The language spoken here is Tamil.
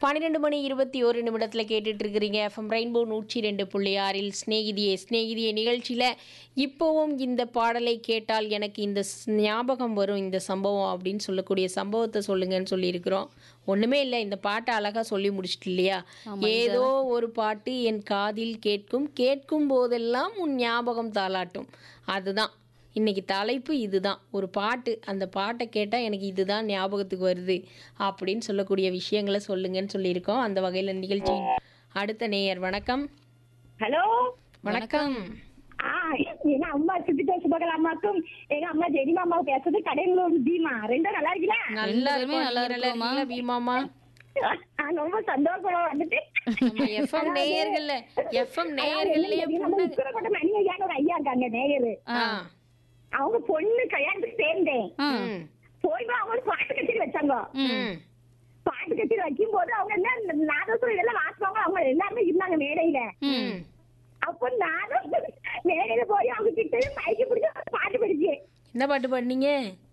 பன்னிரெண்டு மணி இருபத்தி ஒரு நிமிடத்தில் கேட்டுட்டு இருக்கிறீங்க எஃப்எம் ரெயின்போ நூற்றி ரெண்டு புள்ளி ஆறில் ஸ்நேகிதியே ஸ்நேகிதியே நிகழ்ச்சியில் இப்போவும் இந்த பாடலை கேட்டால் எனக்கு இந்த ஸ்- ஞாபகம் வரும் இந்த சம்பவம் அப்படின்னு சொல்லக்கூடிய சம்பவத்தை சொல்லுங்கன்னு சொல்லியிருக்கிறோம் ஒன்றுமே இல்லை இந்த பாட்டை அழகாக சொல்லி முடிச்சிட்டு இல்லையா ஏதோ ஒரு பாட்டு என் காதில் கேட்கும் கேட்கும் போதெல்லாம் உன் ஞாபகம் தாளாட்டும் அதுதான் இன்னைக்கு தலைப்பு இதுதான் ஒரு பாட்டு அந்த பாட்டை கேட்டால் எனக்கு இதுதான் ஞாபகத்துக்கு வருது அப்படின்னு சொல்லக்கூடிய விஷயங்களை சொல்லுங்கன்னு சொல்லியிருக்கோம் அந்த வகையில் நிகழ்ச்சி அடுத்த நேயர் வணக்கம் ஹலோ வணக்கம் ஆ எங்க அம்மா சுத்திட்டு சுபகல் அம்மாக்கும் எங்க அம்மா ஜெனிமா அம்மாவும் பேசுறது கடைங்களோட தீமா ரெண்டும் நல்லா இருக்கீங்களா நல்லா ரெண்டு பேருமே இருக்கும் நல்லா நீங்க நல்லா இருக்கோமா? இருக்கீங்களா பீமாமா ஆ, ரொம்ப சந்தோஷமா வந்துட்டு நம்ம எஃப்எம் நேயர்கள்ல எஃப்எம் நேயர்கள்லயே நம்ம உக்கரக்கோட்டை மணி ஐயான்னு ஒரு ஐயா இருக்காங்க நேயரு ஆ அவங்க பொண்ணு கல்யாணத்துக்கு சேர்ந்தேன் ஆ. ம், போய் அவங்க ஒரு பாட்டு கச்சேரி வச்சாங்க ம். பாட்டு கச்சேரி வைக்கும் போது அவங்க என்ன இந்த நாதஸ்வரம் இதெல்லாம் வாசிப்பாங்க அவங்க எல்லாருமே இருந்தாங்க மேடையில ம். அப்போ நானும் மேடையில போய் அவங்க கிட்ட மைக்கு பிடிச்சி ஒரு பாட்டு படிச்சேன் என்ன பாட்டு பாடுனீங்க